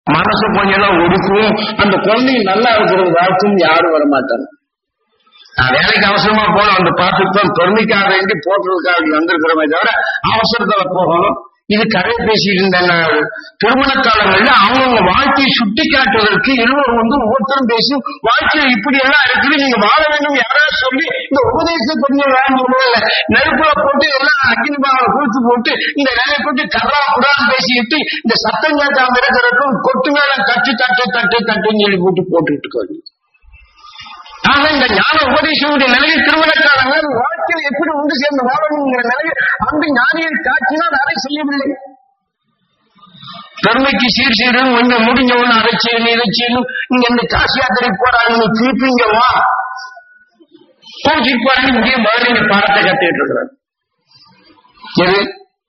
மனசு கொஞ்சம் எல்லாம் ஒடுக்கும் அந்த குழந்தைங்க நல்லா இருக்கிறது வாழ்க்கும் யாரும் வரமாட்டாங்க நான் வேலைக்கு அவசரமா போனோம் அந்த பார்த்துட்டு தான் பெருமைக்காக வேண்டி போட்டுறதுக்காக வந்திருக்கிறோமே தவிர அவசரத்துல போகணும் இது கதை பேசிட்டு இருந்த திருமண காலங்கள்ல அவங்கவுங்க வாழ்க்கையை சுட்டி காட்டுவதற்கு இருவர் வந்து ஒவ்வொருத்தரும் பேசி வாழ்க்கையில இப்படி எல்லாம் இருக்குது நீங்க வாழ வேண்டும் யாராவது சொல்லி இந்த உபதேசம் கொஞ்சம் வேணும் நெருப்புல போட்டு எல்லாம் அக்கினி பாகம் குளிச்சு போட்டு இந்த வேலையை போட்டு கர்ரா புறான்னு பேசிக்கிட்டு இந்த சத்தம் கேட்காம இருக்கிறதுக்கும் கொட்டு மேல தட்டு தட்டு தட்டு தட்டுன்னு சொல்லி போட்டு போட்டுட்டு இருக்காங்க ஆக இந்த ஞான உபதேசனுடைய நிலையில் திருவிழக்காரங்கள் வாழ்க்கையில் எப்படி உண்டு சேர்ந்து வாழணுங்கிற நிலையில் அந்த ஞானியின் காட்சினால் அதை செய்யவில்லை பெருமைக்கு சீர் சீரும் கொஞ்சம் முடிஞ்ச ஒண்ணு அதை செய்யணும் இதை செய்யணும் இங்க இந்த காசி யாத்திரை போறாங்க நீ திருப்பி இங்க வா போச்சுட்டு போறாங்க இங்கே முதல்ல இந்த பாடத்தை கத்துக்கிட்டு இருக்கிறாங்க எது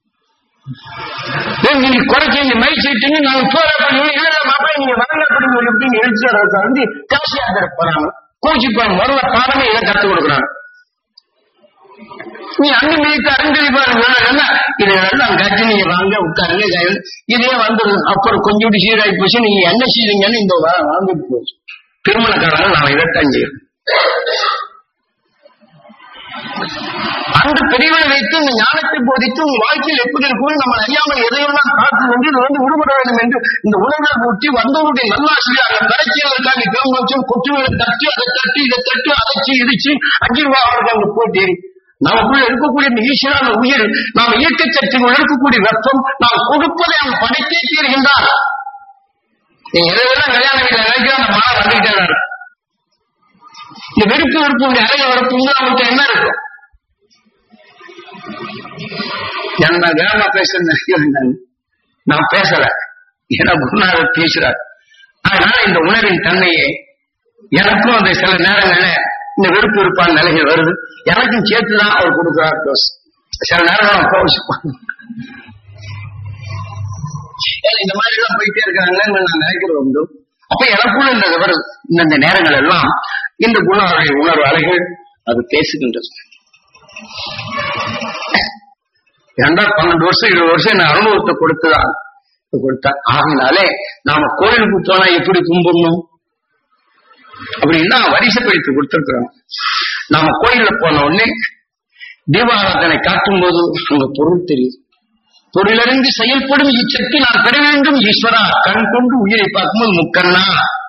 ஏய், நீங்க குறைச்சி மை சீட்டுங்க நாங்க போற பண்ணுவோம் இல்ல மாப்பா நீங்க வரல அப்படின்னு சொல்லி எழுச்சி வந்து காசி யாத்திரை போறாங்க கோச்சிப்பாங்க முதல்ல பாடமே இதை கத்து கொடுக்குறாங்க நீ அங்க மீட்டு அறிஞ்சலி பாருங்க என்ன இது எல்லாம் கட்சி நீங்க வாங்க உட்காருங்க கையில் இதே வந்துடும் அப்புறம் கொஞ்சம் சீராகி போச்சு நீங்க என்ன செய்றீங்கன்னு இந்த வா- வாங்கிட்டு போச்சு திருமண காலம் நான் இதைத்தான் செய்யறேன் அந்த பெரியவனை வைத்து இந்த ஞானத்தை போதித்து உங்க வாழ்க்கையில் எப்படி இருக்கும் நம்ம அறியாமல் எதையெல்லாம் பார்த்து வந்து இது வந்து விடுபட வேண்டும் என்று இந்த உணர்வை ஊட்டி வந்தவருடைய நல்லாசிரியர் அந்த கரைச்சியதற்காக கிளம்பும் கொட்டுகளை தட்டி அதை தட்டி இதை தட்டி அதைச்சு இடிச்சு அங்கிருவா அவருக்கு அங்க போட்டி நமக்குள்ள இருக்கக்கூடிய இந்த ஈஸ்வரான உயிர் நாம் இயக்க சக்திகள் இருக்கக்கூடிய வெப்பம் நாம் கொடுப்பதை அவன் படைத்தே தீர்கின்றான் நீ எதையெல்லாம் கல்யாணம் வீட்டில் நினைக்கிற அந்த மழை வந்துகிட்டே தான் இருக்கும் இந்த வெறுப்பு வெறுப்பு அறைய வரப்பு அவங்களுக்கு என்ன இருக்கும் என்ன வேகமா பேசுறது நினைக்கிறேன் நான் பேசல ஏன்னா குருநாதர் பேசுறார் அதனால இந்த உணர்வின் தன்மையை எனக்கும் அந்த சில நேரங்கள்ல இந்த வெறுப்பு வெறுப்பான நிலைகள் வருது எனக்கும் சேர்த்துதான் அவர் கொடுக்கிறார் டோஸ் சில நேரம் நான் கோவிச்சுப்பாங்க ஏன்னா இந்த மாதிரி எல்லாம் போயிட்டே இருக்காங்கன்னு நான் நினைக்கிறது உண்டு அப்ப எனக்குள்ள இந்த வருது இந்த நேரங்கள் எல்லாம் இந்த குணாவுடைய உணர்வு அலைகள் அது பேசுகின்றது ஏண்டா பன்னெண்டு வருஷம் இருபது வருஷம் என்ன அனுபவத்தை கொடுத்துதான் கொடுத்தா ஆகினாலே நாம கோயிலுக்கு போனா எப்படி கும்பிடணும் அப்படின்னா வரிசைப்படுத்தி கொடுத்திருக்கிறோம் நாம கோயில்ல போன உடனே தீபாராதனை காட்டும் போது அங்க பொருள் தெரியுது பொருளிலிருந்து செயல்படும் இச்சக்தி நான் பெற வேண்டும் ஈஸ்வரா கண் கொண்டு உயிரை பார்க்கும்போது முக்கண்ணா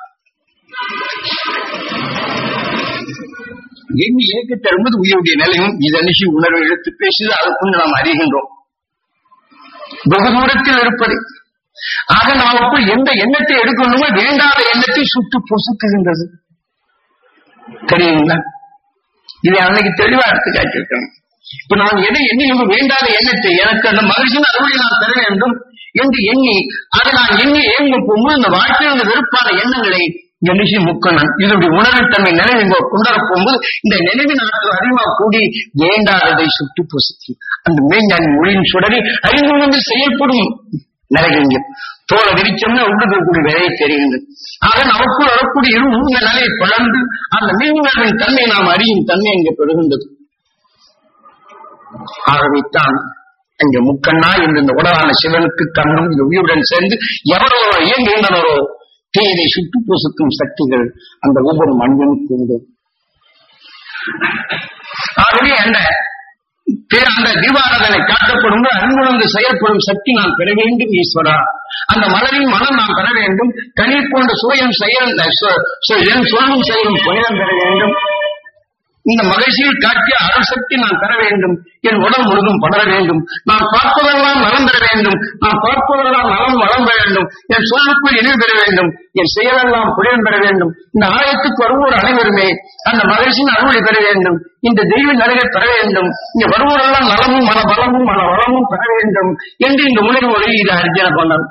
எண்ணி இயக்க தரும்போது உயிருடைய நிலையும் இதனிஷி உணர்வை எடுத்து பேசுது அதுக்குண்டு நாம் அறிகின்றோம் வெகு தூரத்தில் இருப்பது ஆக நமக்குள் எந்த எண்ணத்தை எடுக்கணுமோ வேண்டாத எண்ணத்தை சுட்டு பொசுக்குகின்றது தெரியுங்களா இதை அன்னைக்கு தெளிவா எடுத்து காட்டியிருக்கணும் இப்ப நான் எதை எண்ணி நம்ம வேண்டாத எண்ணத்தை எனக்கு அந்த மகிழ்ச்சியின் அறுவடை நான் பெற வேண்டும் என்று எண்ணி அதை நான் எண்ணி ஏங்க போகும்போது இந்த வாழ்க்கையில் அந்த வெறுப்பான எண்ணங்களை எண்ணிச்சு முக்கணும் இதனுடைய உணர்வுத்தன்மை நினைவு இங்க கொண்டாட போகும்போது இந்த நினைவின் ஆற்றல் அதிகமாக கூடி வேண்டாததை சுட்டு பொசுக்கி அந்த மேஞ்ஞானி மொழியின் சுடரி அறிந்து வந்து செயல்படும் நிலைங்க தோலை விரிச்சோம்னா உள்ளுக்கக்கூடிய விலையை தெரிகின்றது ஆக நமக்குள் வரக்கூடிய இரு இந்த நிலையை பிளந்து அந்த மீன்களின் தன்மை நாம் அறியும் தன்மை இங்கே பெறுகின்றது ஆகவேத்தான் அங்கே முக்கண்ணா என்று இந்த உடலான சிவனுக்கு கண்ணும் இந்த உயிருடன் சேர்ந்து எவரோ இயங்குகின்றனரோ தீயை சுட்டு பொசுக்கும் சக்திகள் அந்த ஒவ்வொரு மனிதனுக்கு உண்டு ஆகவே அந்த பேர் அந்த தீபாராதனை காட்டப்படும் அன்புணர்ந்து செயல்படும் சக்தி நான் பெற வேண்டும் ஈஸ்வரா அந்த மலரின் மனம் நான் பெற வேண்டும் கனி போன்ற சுயம் செயல் சு- சு- என் சொல்லும் செயலும் புனிதம் பெற வேண்டும் இந்த மகிழ்ச்சியில் காட்டிய அருள் சக்தி நான் பெற வேண்டும் என் உடல் முழுதும் படர வேண்டும் நான் பார்ப்பதெல்லாம் நலம் பெற வேண்டும் நான் பார்ப்பதெல்லாம் நலம் வளம் பெற வேண்டும் என் சொல்லுக்குள் இணைவு பெற வேண்டும் என் செயலெல்லாம் புரிதம் பெற வேண்டும் இந்த ஆலயத்துக்கு வருவோர் அனைவருமே அந்த மகிழ்ச்சியின் அருளை பெற வேண்டும் இந்த தெய்வ நிலையை பெற வேண்டும் இங்க வருவோரெல்லாம் நலமும் மன பலமும் மன வளமும் பெற வேண்டும் என்று இந்த உணர்வு மொழி இதை அர்ஜன பண்ணார்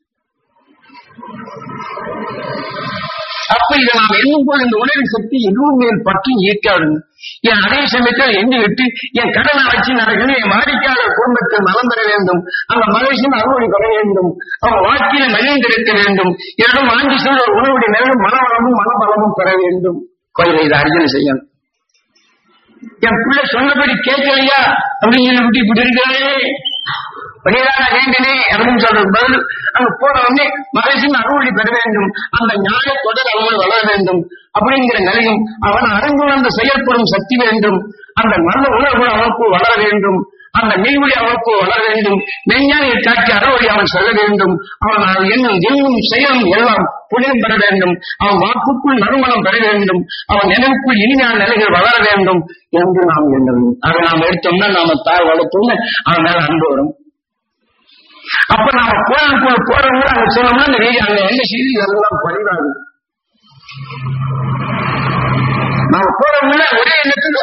அப்ப இதை நாம் எண்ணும் போது இந்த உணர்வின் சக்தி எதுவும் மேல் பற்றி ஈர்க்காது என் அதே சமயத்தில் எண்ணி விட்டு என் கடனை வச்சு நடக்கணும் என் வாடிக்கையாளர் குடும்பத்தில் நலம் பெற வேண்டும் அந்த மகிழ்ச்சியின் அறுவடை பெற வேண்டும் அவன் வாழ்க்கையில மகிழ்ந்திருக்க வேண்டும் என்னிடம் வாங்கி செல்ல ஒரு உணவுடைய நிலையும் மனவளமும் மனபலமும் பெற வேண்டும் கோயிலை இதை அர்ஜனை செய்யணும் என் பிள்ளை சொன்னபடி கேட்கலையா அப்படின்னு சொல்லி விட்டு இப்படி இருக்கிறாரே வெளியிலான வேண்டினே அப்படின்னு சொல்றது பதில் அங்க போற உடனே மகேஷன் அருள்வழி பெற வேண்டும் அந்த ஞான தொடர் அவர்கள் வளர வேண்டும் அப்படிங்கிற நிலையும் அவன் அறிந்துணர்ந்து செயல்படும் சக்தி வேண்டும் அந்த நல்ல உணர்வு அவனுக்கு வளர வேண்டும் அந்த மெய்வழி அவனுக்கு வளர வேண்டும் மெஞ்ஞானியை காட்டி அறவழி அவன் செல்ல வேண்டும் அவன் எண்ணும் எண்ணும் செயலும் எல்லாம் புனிதம் பெற வேண்டும் அவன் வாக்குக்குள் நறுமணம் பெற வேண்டும் அவன் நினைவுக்குள் இனிமையான நிலைகள் வளர வேண்டும் என்று நாம் எண்ணணும் அதை நாம் எடுத்தோம்னா நாம தாய் வளர்த்தோம்னா அவன் மேல அன்பு வரும் அப்ப நாம கோயிலுக்குள்ள போறவங்க அங்க சொன்னோம்னா அந்த வீடு அங்க என்ன செய்தி இதெல்லாம் பரிவாது நாம போறவங்க ஒரே எண்ணத்துக்கு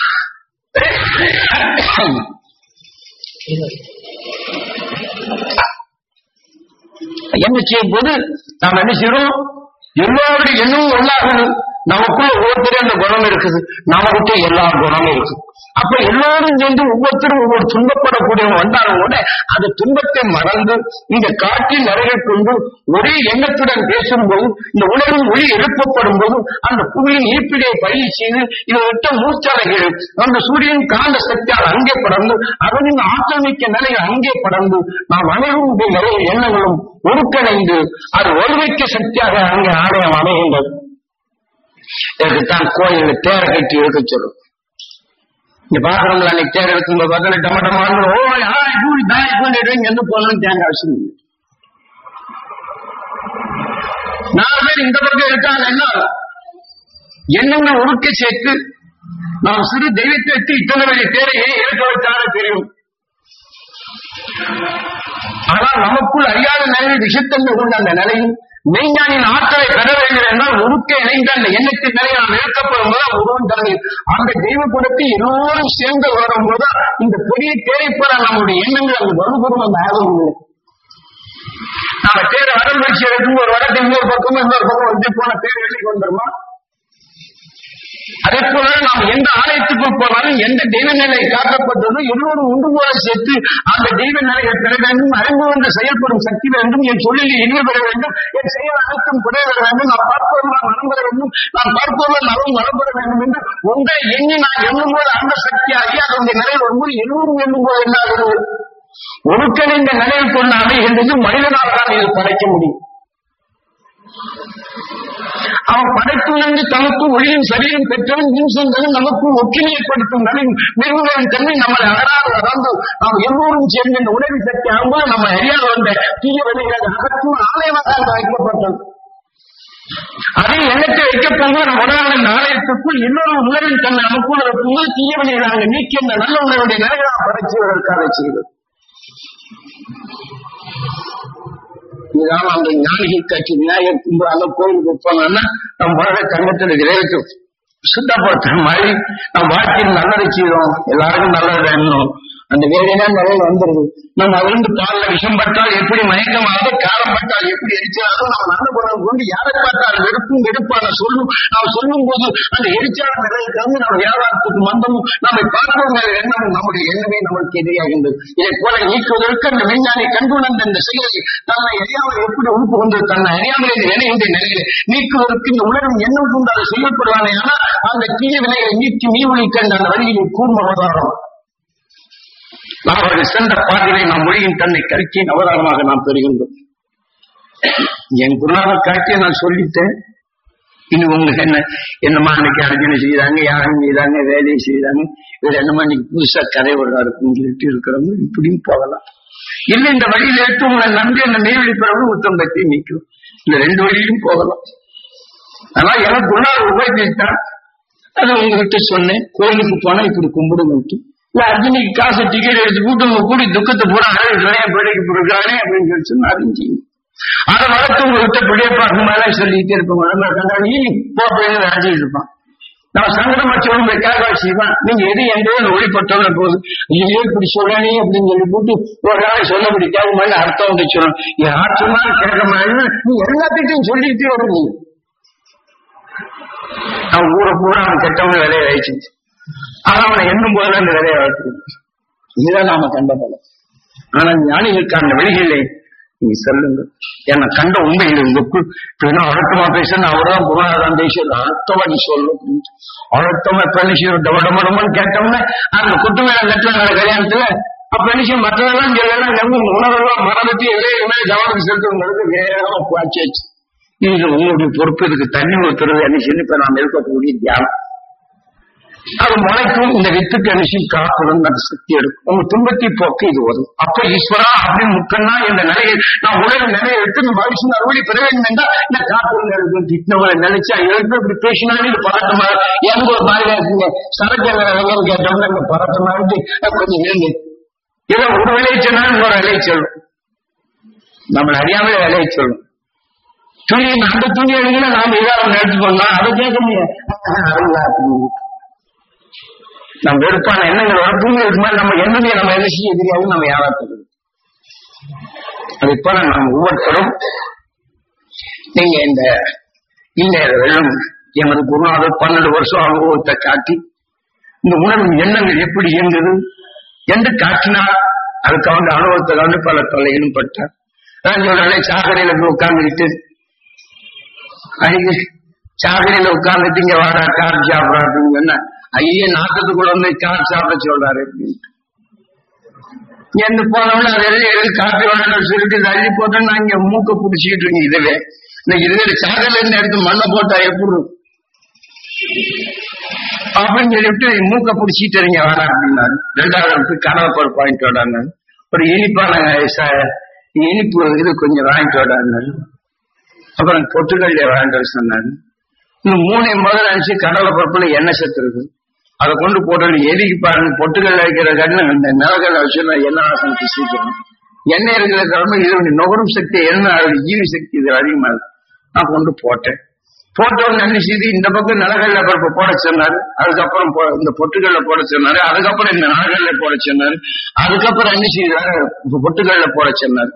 என்ன செய்யும் போது நாம் என்ன செய்யறோம் எல்லாருடைய எண்ணமும் ஒன்றாகுது நமக்குள்ள ஒவ்வொருத்தரும் அந்த குணம் இருக்குது நமக்கிட்ட எல்லா குணமும் இருக்கு அப்ப எல்லோரும் சேர்ந்து ஒவ்வொருத்தரும் ஒவ்வொரு துன்பப்படக்கூடியவங்க வந்தாலும் கூட அந்த துன்பத்தை மறந்து இந்த காற்றில் நிறைய கொண்டு ஒரே எண்ணத்துடன் பேசும்போது இந்த உலகின் ஒளி எழுப்பப்படும் போது அந்த புவியின் ஈர்ப்பிடையை பயிற்சி செய்து இதை விட்ட மூச்சாலைகள் அந்த சூரியன் காந்த சக்தியால் அங்கே படர்ந்து அதனின் ஆற்றல் மிக்க நிலையில் அங்கே படர்ந்து நாம் அனைவருடைய நிறைய எண்ணங்களும் ஒருங்கிணைந்து அது ஒருமிக்க சக்தியாக அங்கே ஆலயம் அமைகின்றது இதுக்குத்தான் கோயில் தேரை கட்டி எடுக்க சொல்லும் இங்க பாக்குறவங்கள அன்னைக்கு தேர் எடுக்கும்போது பார்த்தா டம டமான்னு ஓ ஆய் கூடி தாய் கூடி எங்க போகணும்னு தேங்க அவசியம் இல்லை நாலு பேர் இந்த பக்கம் இருக்காங்க என்ன எண்ணங்களை உருக்க சேர்த்து நாம் சிறு தெய்வத்தை எடுத்து இத்தனை வழி தேரை ஏன் எடுக்க வச்சாலே தெரியும் ஆனால் நமக்குள் அறியாத நிலையில் விஷத்தன்மை கொண்ட அந்த நிலையும் மெய்ஞானின் ஆற்றலை பெற வேண்டும் என்றால் உருக்க இணைந்த அந்த எண்ணத்தின் நிலையை நாம் இழுக்கப்படும் போது உருவம் தருது அந்த தெய்வ குணத்தை எல்லோரும் சேர்ந்து வரும்போது இந்த பெரிய தேரைப்பட நம்முடைய எண்ணங்கள் அந்த வலுபெறும் அந்த ஆர்வம் இல்லை நாம தேர் அடல் வச்சு எடுக்கும் ஒரு வடக்கு இன்னொரு பக்கமும் இன்னொரு பக்கம் வந்து போன தேர் வெளியே வந்துருமா அதே போல நாம் எந்த ஆலயத்துக்குள் போனாலும் எந்த தெய்வ நிலை காக்கப்பட்டதோ எல்லோரும் உண்டு போல சேர்த்து அந்த தெய்வ நிலையை பெற வேண்டும் அறிந்து கொண்டு செயல்படும் சக்தி வேண்டும் என் சொல்லில் இனிமை பெற வேண்டும் என் செயல் அனைத்தும் குறைய பெற வேண்டும் நான் பார்ப்பவர்கள் நலம் பெற வேண்டும் நான் பார்ப்பவர்கள் நலம் வளப்பட வேண்டும் என்று ஒன்றை எண்ணி நான் எண்ணும் போது அந்த சக்தியாகி அதனுடைய நிலையில் வரும்போது எல்லோரும் எண்ணும் போது என்ன ஆகிறது ஒழுக்கணிந்த நிலையில் கொண்டு அமைகின்றது மனிதனால் தான் இது படைக்க முடியும் அவன் படைப்பிலிருந்து தனக்கு ஒளியின் சரீரம் பெற்றவன் மின்சந்தனும் நமக்கு ஒற்றுமை ஏற்படுத்தும் நிலை மிருகங்களின் தன்மை நம்மளை அகராது வளர்ந்து நாம் எல்லோரும் சேர்ந்து இந்த உணவு சக்தி ஆகும்போது நம்ம அறியாத வந்த தீய வினைகளை அகற்றும் ஆலயமாக அங்கு வைக்கப்பட்டது அதே எண்ணத்தை வைக்கப் போகும்போது நம்ம உணவான இந்த ஆலயத்துக்குள் இன்னொரு உணவின் தன்மை நமக்குள்ள இருக்கும்போது தீய வினைகளை அங்கு நீக்கி அந்த நல்ல உணவுடைய நிலையை நாம் படைச்சுவதற்காக செய்தது இதுதான் அந்த ஞானிகள் கட்சி விநாயகர் கும்பு அந்த கோயிலுக்கு போனோம்னா நம்ம வர கண்ணத்தில் விளைவிக்கு சுத்தப்படுத்துற மாதிரி நம்ம வாழ்க்கையில் நல்லதை செய்யறோம் எல்லாருக்கும் நல்லது எண்ணணும் அந்த வேலையா நிறைய வந்துருது நம்ம அதிலிருந்து பால்ல விஷம் பட்டால் எப்படி மயக்கமாகுது காரம் பட்டால் எப்படி எரிச்சாலும் நம்ம நல்ல குணம் கொண்டு யாரை பார்த்தால் வெறுப்பும் வெறுப்பான சொல்லும் நாம் சொல்லும் போது அந்த எரிச்சான நிலையை தந்து நம்ம வியாபாரத்துக்கு மந்தமும் நம்மை பார்ப்பவங்க எண்ணமும் நம்முடைய எண்ணமே நமக்கு எதிராகின்றது இதை போல நீக்குவதற்கு அந்த விஞ்ஞானி கண்டுணர்ந்த இந்த செயலை தன்னை அறியாமல் எப்படி உறுப்பு கொண்டு தன்னை அறியாமலே இந்த இணைகின்ற நிலையை நீக்குவதற்கு இந்த உலகம் எண்ணம் கொண்டு அதை செய்யப்படுவானே ஆனால் அந்த தீய வினைகளை நீக்கி நீ ஒழிக்கின்ற அந்த வழியில் கூர்ம அவதாரம் அவர்கள் சென்ற பாதையை நாம் மொழியின் தன்னை கருக்கியின் அவதாரமாக நாம் பெறுகின்றோம் என் குருநாதர் காட்சியை நான் சொல்லிட்டேன் இனி உங்களுக்கு என்ன என்னமா அன்னைக்கு அர்ஜுனை செய்தாங்க யாரும் செய்தாங்க வேலையை செய்தாங்க இவர் என்னமா இன்னைக்கு புதுசா கதை வருதா இருக்குன்னு சொல்லிட்டு இருக்கிறவங்க இப்படியும் போகலாம் இல்ல இந்த வழியில எடுத்து உங்களை நம்பி அந்த மெய்வழி பிறகு உத்தம் பற்றி நிற்கும் இந்த ரெண்டு வழியிலும் போகலாம் ஆனா எனக்கு குருநாதர் உபயோகித்தான் அது உங்ககிட்ட சொன்னேன் கோயிலுக்கு போனா இப்படி கும்பிடுங்க இல்ல அர்ஜுனிக்கு காசு டிக்கெட் எடுத்து போட்டு உங்க கூடி துக்கத்தை பூரா அழகு பிழைக்கு போயிருக்கானே அப்படின்னு சொல்லி சொன்னா அறிஞ்சிங்க அதை வளர்த்து உங்ககிட்ட பிள்ளைய பார்க்கும் மாதிரி சொல்லிட்டே இருப்போம் நம்ம கண்டாடி போப்பேன்னு அடைஞ்சிட்டு இருப்பான் நான் சங்கடம் வச்சவங்க கேட்க செய்வான் நீங்க எது எங்கேயோ ஒளிப்பட்டவங்க போகுது ஐயோ இப்படி சொல்லணே அப்படின்னு சொல்லி போட்டு ஒரு நாள் சொல்ல இப்படி கேட்க மாதிரி அர்த்தம் வந்து சொல்லணும் யார் சொன்னாலும் கேட்க மாதிரி நீ எல்லாத்திட்டையும் சொல்லிட்டே வருது அவன் ஊரை பூரா அவன் கெட்டவங்க வேலையை ஆயிடுச்சு ஆனா அவனை எண்ணும் போது அந்த வேலையை வளர்த்து இதுதான் நாம கண்ட பலம் ஆனா ஞானிகளுக்கு அந்த வழிகளை நீங்க சொல்லுங்க என்ன கண்ட உண்மையில் உங்களுக்குள் பின்ன அழுத்தமா பேசுறது அவர்தான் குருநாதான் பேசுறது அழுத்தமா நீ சொல்லு அழுத்தமா பண்ணி டமடமடமன்னு கேட்டோம்னா அந்த குட்டு மேல கட்டுறாங்க கல்யாணத்துல அப்ப நினைச்சு மற்றதெல்லாம் சொல்லலாம் நம்ம உணர்வெல்லாம் மறந்துட்டு எதையுமே கவனம் செலுத்துங்கிறது வேகமா குவாச்சாச்சு இது உங்களுடைய பொறுப்பு இதுக்கு தண்ணி ஊத்துறது அனுஷன் இப்ப நாம் இருக்கக்கூடிய தியானம் அது முளைக்கும் இந்த வித்துக்கு அனுஷன் காப்பதும் அந்த சக்தி எடுக்கும் உங்க துன்பத்தை போக்க இது வரும் அப்ப ஈஸ்வரா அப்படின்னு முக்கன்னா இந்த நிலையை நான் உலக நிலையை எடுத்து இந்த மனுஷன் அறுவடை பெற வேண்டும் என்றால் இந்த காப்பது எடுக்கும் திட்டினவரை நினைச்சா எழுத்து இப்படி பேசினாலும் இது பறக்கமா எனக்கு ஒரு மாதிரியா இருக்குங்க சரக்கு எங்க கேட்டவங்க அங்க பறக்கமா இருக்கு கொஞ்சம் இருங்க இதை ஒரு விளைய சொன்னாலும் ஒரு விளைய சொல்லும் நம்மளை அறியாமலே விளைய சொல்லும் துணி அந்த துணி எடுக்கல நாம இதாக எடுத்து பண்ணலாம் அதை கேட்க முடியாது நம்ம வெறுப்பான எண்ணங்கள் வளர்ப்புங்க இருக்கு மாதிரி நம்ம என்னதையும் நம்ம என்ன செய்ய தெரியாது நம்ம யாராத்துக்கு அது போல நம்ம ஒவ்வொருத்தரும் நீங்க இந்த இல்ல வெள்ளம் எமது குருநாதர் பன்னெண்டு வருஷம் அனுபவத்தை காட்டி இந்த உணர்வு எண்ணங்கள் எப்படி இயங்குது என்று காட்டினார் அதுக்கு அவங்க அனுபவத்தை வந்து பல தொல்லைகளும் பட்டார் நான் சொல்றேன் சாக்கடையில போய் உட்கார்ந்துக்கிட்டு அன்னைக்கு சாக்கடையில உட்கார்ந்துட்டு இங்க வாடா கார் சாப்பிடா அப்படின்னு சொன்னா ஐயே நாட்டத்துக்குள்ள வந்து கார் சாப்பிட சொல்றாரு அப்படின்னு எந்த போனவன அதெல்லாம் எழுதி காப்பி வேணும்னு சொல்லிட்டு இது அள்ளி போட்டோம் நான் இங்க மூக்க பிடிச்சிக்கிட்டு இருக்கீங்க இதுவே இன்னைக்கு இதுல சாக்கடையில இருந்து எடுத்து மண்ணை போட்டா எப்படி இருக்கும்? அப்படின்னு சொல்லிட்டு மூக்க பிடிச்சிட்டு இருங்க வேணாம் அப்படின்னாரு ரெண்டாவது கனவை ஒரு பாயிண்ட் விடாங்க ஒரு இனிப்பான ச- இனிப்பு இது கொஞ்சம் வாங்கிட்டு விடாங்க அப்புறம் பொட்டுக்கல்ல வாங்கிட்டு வர சொன்னாரு இன்னும் மூணு முதல்ல நினைச்சு கடலை பருப்புல எண்ணெய் சத்து இருக்கு அதை கொண்டு போட்டு எதுக்கு பாருங்க பொட்டுக்கல்ல வைக்கிற கண்ணு இந்த நிலக்கல்ல வச்சு என்ன ஆசனம் சீக்கிரம் எண்ணெய் இருக்கிற கிழமை இது நுகரும் சக்தி என்ன ஜீவி சக்தி இது அதிகமா இருக்கு நான் கொண்டு போட்டேன் போட்டவங்க என்ன செய்து இந்த பக்கம் நிலக்கல்ல பருப்பு போட சொன்னாரு அதுக்கப்புறம் போ- இந்த பொட்டுக்கல்ல போட சொன்னாரு அதுக்கப்புறம் இந்த நிலக்கல்ல போட சொன்னாரு அதுக்கப்புறம் என்ன செய்தாரு பொட்டுக்கல்ல போட சொன்னாரு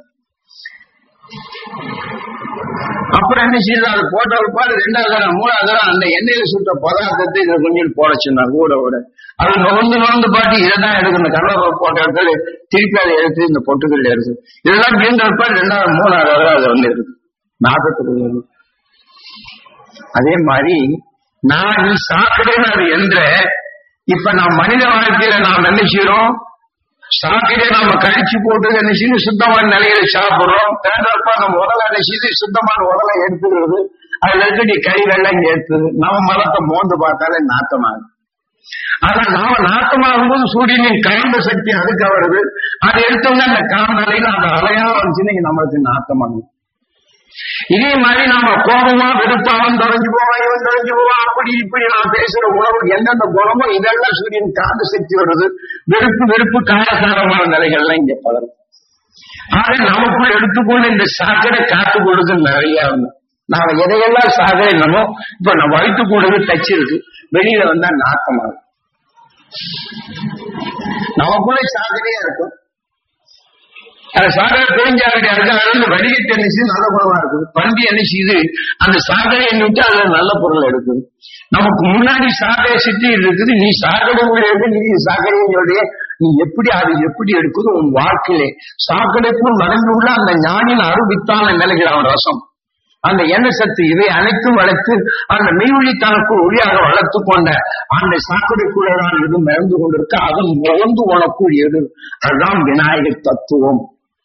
அப்புறம் என்ன செய்யுது அது போட்ட ஒருபாடு ரெண்டாவது தரம் மூணாவது தரம் அந்த எண்ணெயில சுட்ட பதார்த்தத்தை இதை கொஞ்சம் போட சொன்னார் கூட கூட அது நுகர்ந்து நுகர்ந்து பாட்டு இதை தான் எடுக்கணும் கடலை போட்ட இடத்துல திருப்பி அதை எடுத்து இந்த பொட்டுக்கல்ல எடுத்து இதெல்லாம் தீர்ந்த ஒருபாடு ரெண்டாவது மூணாவது தரம் அது வந்து இருக்கு நாற்பத்தி அதே மாதிரி நான் நீ சாப்பிடுறது அது என்ற இப்ப நான் மனித வாழ்க்கையில நாம் என்ன செய்யறோம் சாப்பிட நாம கழிச்சு போட்டு என்ன செய்து சுத்தமான நிலையில சாப்பிடுறோம் தேர்ந்தப்ப நம்ம உடலை என்ன செய்து சுத்தமான உடலை எடுத்துக்கிறது அதுல இருக்க நீ கை வெள்ளம் இங்க எடுத்துது நம்ம மரத்தை மோந்து பார்த்தாலே நாத்தமாகும் ஆனா நாம நாட்டமாகும் போது சூரியனின் காந்த சக்தி அதுக்கு வருது அதை எடுத்தோம்னா அந்த காந்த நிலையில அந்த அலையா வந்துச்சுன்னா நம்மளுக்கு நாட்டமாகும் இதே மாதிரி நாம கோபமா வெறுப்பாவன் தொலைஞ்சு போவான் இவன் தொலைஞ்சு போவான் அப்படி இப்படி நான் பேசுற உணவு எந்தெந்த குணமோ இதெல்லாம் சூரியன் காந்த சக்தி வருது வெறுப்பு வெறுப்பு காரசாரமான நிலைகள்லாம் இங்க பலரும் ஆக நமக்குள்ள எடுத்துக்கொண்டு இந்த சாக்கடை காத்து கொடுத்து நிறைய வந்து நாம எதையெல்லாம் சாக்கடை என்னமோ இப்ப நம்ம வயிற்று கூடது தச்சு இருக்கு வெளியில வந்தா நாட்டமாகும் நமக்குள்ள சாக்கடையா இருக்கும் அந்த சாகரை பெருஞ்சாக்கடை இருக்கு அதுல இருந்து வடிகட்டு எண்ணெய் நல்ல குணமா இருக்குது பண்டி எண்ணெய் இது அந்த சாகரை எண்ணெய் விட்டு அதுல நல்ல பொருள் எடுக்குது நமக்கு முன்னாடி சாக்கடை சுத்தி இருக்குது நீ சாக்கடை உள்ள இருக்கு நீ சாக்கடையும் சொல்றிய நீ எப்படி அது எப்படி எடுக்குது உன் வாழ்க்கையிலே சாக்கடைக்குள் நடந்துள்ள அந்த ஞானின் அருவித்தான நிலைகள் அவன் ரசம் அந்த எண்ணெய் சத்து இவை அனைத்தும் வளர்த்து அந்த மெய்வழி தனக்கு ஒளியாக வளர்த்து கொண்ட அந்த சாக்கடைக்குள்ளதான் இது மறந்து கொண்டிருக்க அதன் முகந்து உணக்கூடியது அதுதான் விநாயகர் தத்துவம்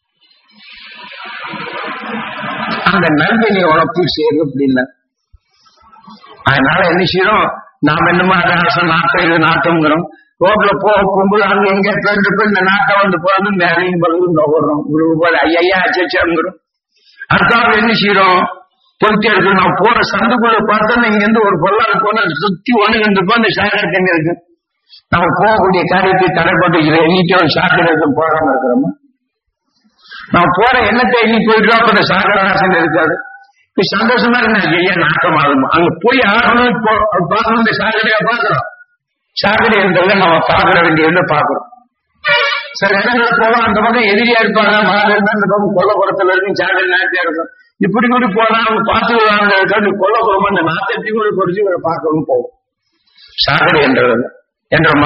அந்த நல்வினை உனக்கு சேரும் அப்படின்னா அதனால என்ன செய்யறோம் நாம் என்னமா அரசன் நாட்டம் இது நாட்டம்ங்கிறோம் ரோட்ல போக போகும்போது அங்க எங்க பேருக்கு இந்த நாட்டம் வந்து போறது நிறைய பலது நுகர்றோம் இவ்வளவு போல ஐயா அச்சங்கிறோம் அடுத்தாவது என்ன செய்யறோம் பொறுத்தி எடுத்து நான் போற சந்துக்குள்ள பார்த்தோன்னா இங்க இருந்து ஒரு பொருளாதார போன சுத்தி ஒண்ணு ரெண்டு போய் அந்த சாக்கடை தண்ணி இருக்கு நம்ம போகக்கூடிய காரியத்தை தடைப்பட்டு எண்ணிக்கை ஒரு சாக்கடை இருக்கு போகாம இருக்கிறோமா நான் போற எண்ணத்தை எண்ணி போயிட்டு அப்ப இந்த சாக்கடை வாசனை இருக்காது இப்ப சந்தோஷமா இருந்தா ஐயா நாட்டம் ஆகும் அங்க போய் ஆகணும் இப்போ அது பார்க்கணும் இந்த சாக்கடையா பாக்குறோம் சாக்கடை இருக்கிறத நம்ம பார்க்க வேண்டியதுல பாக்குறோம் சில இடங்கள்ல போவோம் அந்த பக்கம் எதிரியா இருப்பாங்க மாறு இருந்தா இந்த பக்கம் கொல்லப்புறத்துல இருக்கு சாக்கடை நாட்டியா இருக்கும் இப்படி கூட போனா அவங்க பார்த்து விடுவாங்க கொல்லப்புறமா இந்த நாட்டத்தை கூட குறிச்சு இவரை பார்க்கவும் போவோம் சாக்கடை என்றது என்றமா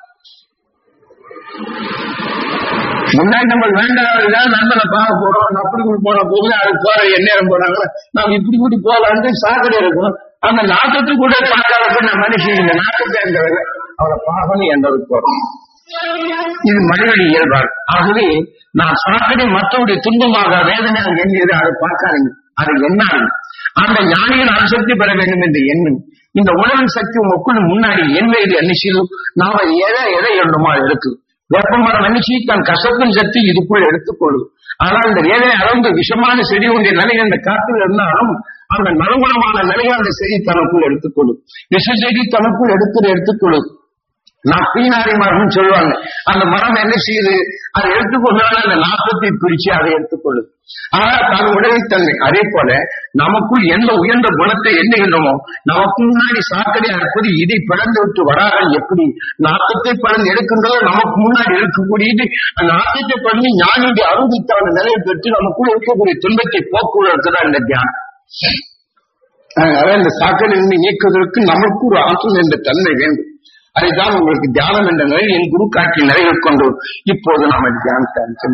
முன்னாடி நம்ம வேண்டாம் நண்பனை பார்க்க போறோம் அப்படி கூட போன போது அதுக்கு போற எந்நேரம் போறாங்க நாம இப்படி கூட்டி போகலான்ட்டு சாக்கடை இருக்கும் அந்த நாட்டத்துக்கு கூட பார்க்காத நம்ம மனுஷன் இந்த நாட்டத்தை என்றது அவளை பார்க்கணும் என்றதுக்கு போறோம் இது மனிதனுடைய இயல்பாடு ஆகவே நான் சாக்கடை மற்றவருடைய துன்பமாக வேதனையாக எண்ணியது அதை பார்க்காதீங்க அது எண்ணாது அந்த ஞானியின் அணுசக்தி பெற வேண்டும் என்று எண்ணும் இந்த உணவின் சக்தி உங்களுக்குள் முன்னாடி என் வயது எண்ணிச்சியும் நாம எதை எதை எண்ணுமோ அது இருக்கு வேப்பமரம் எண்ணிச்சு தன் கசப்பின் சக்தி இதுக்குள் எடுத்துக்கொள்ளும் ஆனால் இந்த வேதனை அளந்து விஷமான செடி ஒன்றிய நிலை அந்த காற்றில் இருந்தாலும் அந்த நறுமணமான நிலையை அந்த செடி தனக்குள் எடுத்துக்கொள்ளும் விஷ செடி தனக்குள் எடுத்து எடுத்துக்கொள்ளும் நான் பீனாரி மரம்னு சொல்லுவாங்க அந்த மரம் என்ன செய்யுது அதை எடுத்துக்கொண்டாலும் அந்த நாற்பத்தை பிரிச்சு அதை எடுத்துக்கொள்ளும் ஆனா தன் உடலைத்தன்மை அதே போல நமக்குள் எந்த உயர்ந்த குணத்தை எண்ணுகின்றோமோ நமக்கு முன்னாடி சாக்கடையா இருப்பது இதை பிளந்து விட்டு வராமல் எப்படி நாட்டத்தை பலன் எடுக்கின்றதோ நமக்கு முன்னாடி இருக்கக்கூடியது அந்த நாட்டத்தை பண்ணி ஞானியுடைய அருந்தித்தான நிலையை பெற்று நமக்குள் இருக்கக்கூடிய துன்பத்தை போக்குவதற்குதான் இந்த தியானம் அதனால இந்த சாக்கடை இயக்குவதற்கு நமக்கு ஒரு ஆற்றல் என்ற தன்மை வேண்டும் அதைதான் உங்களுக்கு தியானம் என்ற நிலையில் என் குரு காட்சி நிறைவு கொண்டு இப்போது நாம் தியானத்தை